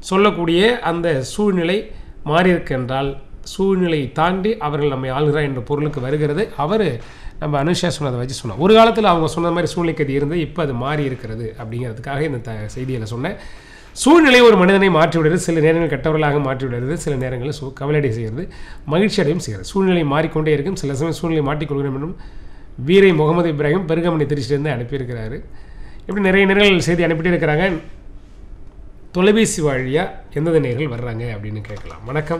சொல்லக்கூடிய அந்த சூழ்நிலை மாறியிருக்கின்றால் சூழ்நிலையை தாண்டி அவர்கள் நம்மை ஆளுகிறார் என்ற பொருளுக்கு வருகிறது அவர் நம்ம அனுஷா சொன்னதை வச்சு சொன்னோம் ஒரு காலத்தில் அவங்க சொன்ன மாதிரி சூழ்நிலைக்கு அது இருந்தது இப்போ அது மாறி இருக்கிறது அப்படிங்கிறதுக்காக இந்த த செய்தியில் சொன்னேன் சூழ்நிலை ஒரு மனிதனை மாற்றி விடுறது சில நேரங்கள் கெட்டவர்களாக மாற்றி விடுறது சில நேரங்களில் சு கவலையடை செய்கிறது மகிழ்ச்சி அடையும் செய்கிறது சூழ்நிலை மாறிக்கொண்டே இருக்கும் சில சமயம் சூழ்நிலை மாற்றிக்கொள்கிறோம் என்றும் வீரை முகமது இப்ராஹிம் பெருகமணி திருச்சியிலேருந்து அனுப்பியிருக்கிறாரு இப்படி நிறைய நேரங்கள் செய்தி அனுப்பிட்டே இருக்கிறாங்க தொலைபேசி வழியாக எந்தெந்த நேர்கள் வர்றாங்க அப்படின்னு கேட்கலாம் வணக்கம்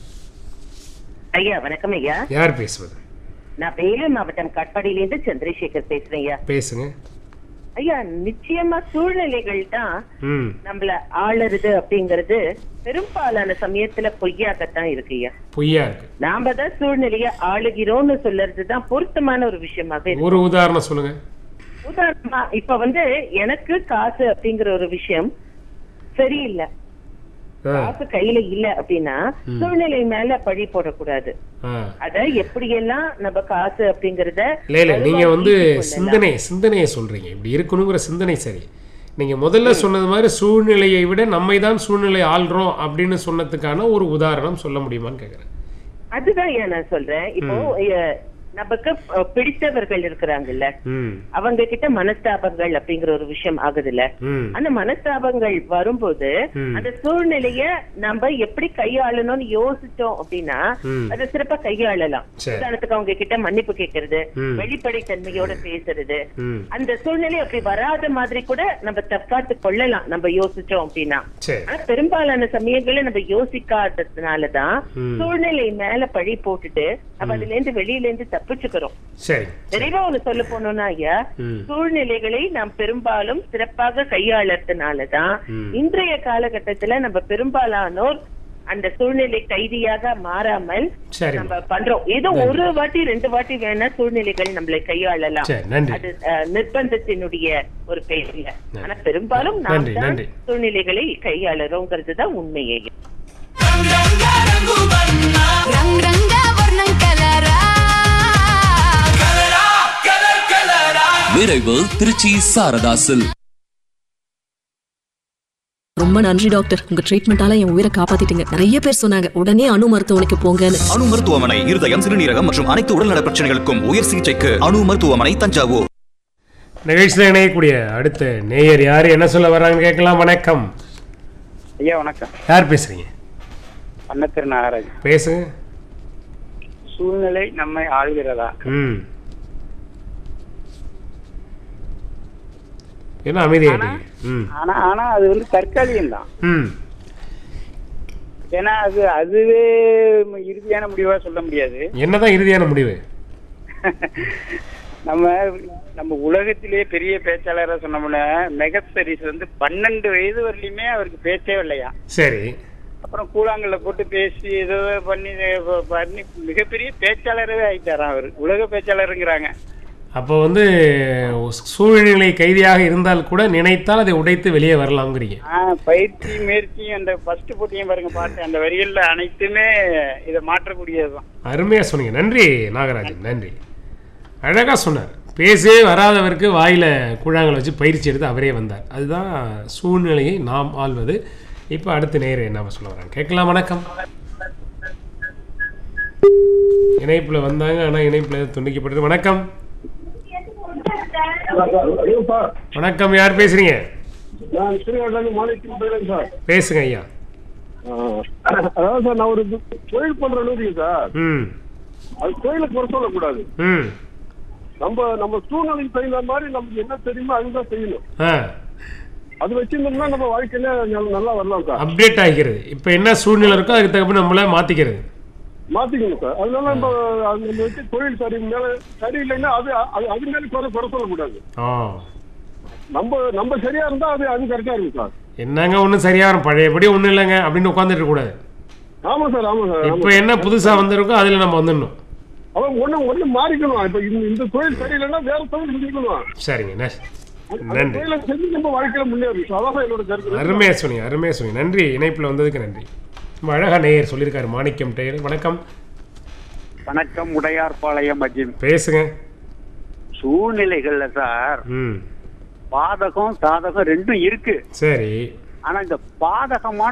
ஐயா வணக்கம் ஐயா யார் பேசுவது நான் வேலூர் மாவட்டம் காட்பாடியிலிருந்து சந்திரசேகர் பேசுறேன் ஐயா பேசுங்க ஐயா நிச்சயமா சூழ்நிலைகள் தான் ம் நம்மள ஆளுறது அப்படிங்கறது பெரும்பாலான சமயத்துல பொய்யாகத்தான் இருக்கு ஐயா பொய்யா இருக்கு நாம தான் சூழ்நிலைய ஆளுகிறோம்னு சொல்றது தான் பொருத்தமான ஒரு விஷயமாக இருக்கு ஒரு உதாரணம் சொல்லுங்க உதாரணமா இப்ப வந்து எனக்கு காசு அப்படிங்கிற ஒரு விஷயம் சரியில்லை ஆ காசு கையில இல்ல அப்படின்னா சூழ்நிலை மேல பழி போடக்கூடாது ஆ அத எப்படியெல்லாம் நம்ம காசு அப்படிங்கறத இல்லை இல்லை நீங்கள் வந்து வலுவாக்கி கொள்ளலாம். சிந்தனை சிந்தனையை சொல்கிறீங்க இப்படி இருக்கணுங்கிற சிந்தனை சரி நீங்கள் முதல்ல சொன்னது மாதிரி சூழ்நிலையை விட நம்மை தான் சூழ்நிலை ஆள்றோம் அப்படின்னு சொன்னதுக்கான ஒரு உதாரணம் சொல்ல முடியுமான்னு கேட்குறேன் அதுதான் ஏன் நான் சொல்றேன் இப்போ அஹ், நமக்கு அஹ், பிடித்தவர்கள் இருக்கிறாங்கல்ல ம் அவங்க கிட்ட மனஸ்தாபங்கள் அப்படிங்கிற ஒரு விஷயம் ஆகுதுல்ல ம் அந்த மனஸ்தாபங்கள் வரும்போது ம். அந்த சூழ்நிலைய நம்ம எப்படி கையாளணும்னு யோசிச்சோம் அப்படின்னா ம். அதை சிறப்பா கையாளலாம் சரி. உதாரணத்துக்கு அவங்க கிட்ட மன்னிப்பு கேட்கறது ம். வெளிப்படை தன்மையோட பேசுறது ம் அந்த சூழ்நிலை அப்படி வராத மாதிரி கூட நம்ம தற்காத்து கொள்ளலாம் நம்ம யோசிச்சோம் அப்படின்னா சரி ஆனா பெரும்பாலான சமயங்கள்ல நம்ம யோசிக்காததுனாலதான் ம். சூழ்நிலை மேல பழி போட்டுட்டு நம்ம அதுல இருந்து வெளியில இருந்து தப்பிச்சுக்கிறோம் சரி நிறைவா ஒண்ணு சொல்ல போனோம்னா ஐயா ம் சூழ்நிலைகளை நாம் பெரும்பாலும் சிறப்பாக கையாளறதுனாலதான் ம். இன்றைய காலகட்டத்துல நம்ம பெரும்பாலானோர் அந்த சூழ்நிலை கைதியாக மாறாமல் சரி நம்ம பண்றோம் ஏதோ ஒரு வாட்டி ரெண்டு வாட்டி வேணா சூழ்நிலைகள் நம்மளை கையாளலாம் சரி நன்றி அது அஹ், நிர்பந்தத்தினுடைய ஒரு பெயர்ல ஆனா பெரும்பாலும் நாம் நன்றி, தான் நன்றி. சூழ்நிலைகளை கையாளுறோங்கிறது தான் உண்மையே రంగ్ రంగ వర్ణం కలరా விரைவு திருச்சி சாரதாசில் ரொம்ப நன்றி டாக்டர் உங்க ட்ரீட்மெண்டால என் உயிரை காப்பாத்திட்டீங்க நிறைய பேர் சொன்னாங்க உடனே அணு மருத்துவமனைக்கு போங்கன்னு அணு மருத்துவமனை இருதயம் சிறுநீரகம் மற்றும் அனைத்து உடல்நல பிரச்சனைகளுக்கும் உயர் சிகிச்சைக்கு அணு மருத்துவமனை தஞ்சாவூர் நிகழ்ச்சியில் இணையக்கூடிய அடுத்த நேயர் யார் என்ன சொல்ல வர்றாங்க கேட்கலாம் வணக்கம் ஐயா வணக்கம் யார் பேசுறீங்க அன்னத்திரு நாகராஜ் பேசுங்க சூழ்நிலை நம்மை ஆள்கிறதா ம் என்ன அமைதியாயிட்டீங்க ம் ஆனா ஆனா அது வந்து தற்காலிகம் தான் ம் ஏன்னா அது அதுவே இறுதியான முடிவா சொல்ல முடியாது என்னதான் இறுதியான முடிவு நம்ம நம்ம உலகத்திலேயே பெரிய பேச்சாளராக சொன்னோம்னா மெகஸ்தரிஸ் வந்து பன்னெண்டு வயது வரலையுமே அவருக்கு பேச்சே இல்லையா சரி அப்புறம் கூழாங்கல்ல போட்டு பேசி ஏதோ பண்ணி பண்ணி மிகப்பெரிய பேச்சாளரவே ஆயிட்டாராம் அவர் உலக பேச்சாளருங்கிறாங்க அப்போ வந்து சூழ்நிலை கைதியாக இருந்தால் கூட நினைத்தால் அதை உடைத்து வெளியே வரலாம்ங்கிறீங்க ஆஹ் பயிற்சி முயற்சியும் அந்த ஃபர்ஸ்ட் போட்டியும் பாருங்க பாட்டு அந்த வரிகள்ல அனைத்துமே இதை மாற்றக்கூடியதுதான் அருமையாக சொன்னீங்க நன்றி நாகராஜன் நன்றி அழகாக சொன்னார் பேசவே வராதவருக்கு வாயில் குழாங்களை வச்சு பயிற்சி எடுத்து அவரே வந்தார் அதுதான் சூழ்நிலையை நாம் ஆள்வது இப்போ அடுத்த நேரம் என்ன சொல்ல வராங்க கேட்கலாம் வணக்கம் இணைப்பில் வந்தாங்க ஆனால் இணைப்பில் துண்டிக்கப்பட்டது வணக்கம் வணக்கம் யார் பேசுறீங்க நான் ஸ்ரீகண்டன் மாணிக்கம் பேசுறேன் சார் பேசுங்க ஐயா அதாவது சார் நான் ஒரு தொழில் பண்ற அளவுக்கு சார் ம் அது தொழிலை குறை சொல்லக்கூடாது ம் நம்ம நம்ம சூழ்நிலைக்கு தகுந்த மாதிரி நமக்கு என்ன தெரியுமோ அதுதான் செய்யணும் ஆ அது வச்சிருந்தோம்னா நம்ம வாழ்க்கையில நல்ல- நல்லா வரலாம் சார் அப்டேட் ஆகிக்கிறது இப்போ என்ன சூழ்நிலை இருக்கோ அதுக்கு தகுந்த நம்மளே மாற்றிக்கிறது மாத்திக்கணும் சார் அதனால நம்ம அது நம்ம வச்சு தொழில் சரி மேல சரியில்லைன்னா அது அது அது மேல குறை குறை சொல்லக்கூடாது ஆ நம்ம நம்ம சரியா இருந்தா அது அது கரெக்டா இருக்கும் சார் என்னங்க ஒன்றும் சரியா வரும் பழையபடி ஒன்றும் இல்லைங்க அப்படின்னு உட்காந்துட்டு கூடாது ஆமா சார் ஆமா சார் இப்போ என்ன புதுசாக வந்திருக்கோ அதில் நம்ம வந்துடணும் அவன் ஒண்ணு ஒண்ணு மாறிக்கணும் இப்ப இந்த இந்த தொழில் சரியில்லைன்னா வேற தொழில் செஞ்சுக்கணும் சரிங்க ந- அந்த நன்றி தொழிலை செஞ்சு நம்ம வாழ்க்கையில முன்னேறணும் சார். அதான் என்னோட கருத்து அருமையாக சொன்னீங்க அருமையாக சொன்னீங்க நன்றி இணைப்பில் வந்ததுக்கு நன்றி ரொம்ப அழகா நேயர் சொல்லியிருக்காரு மாணிக்கம் டெய்லர் வணக்கம் வணக்கம் உடையார்பாளையம் அஜிம் பேசுங்க சூழ்நிலைகள்ல சார் ம் பாதகம் சாதகம் ரெண்டும் இருக்கு சரி ஆனா இந்த பாதகமான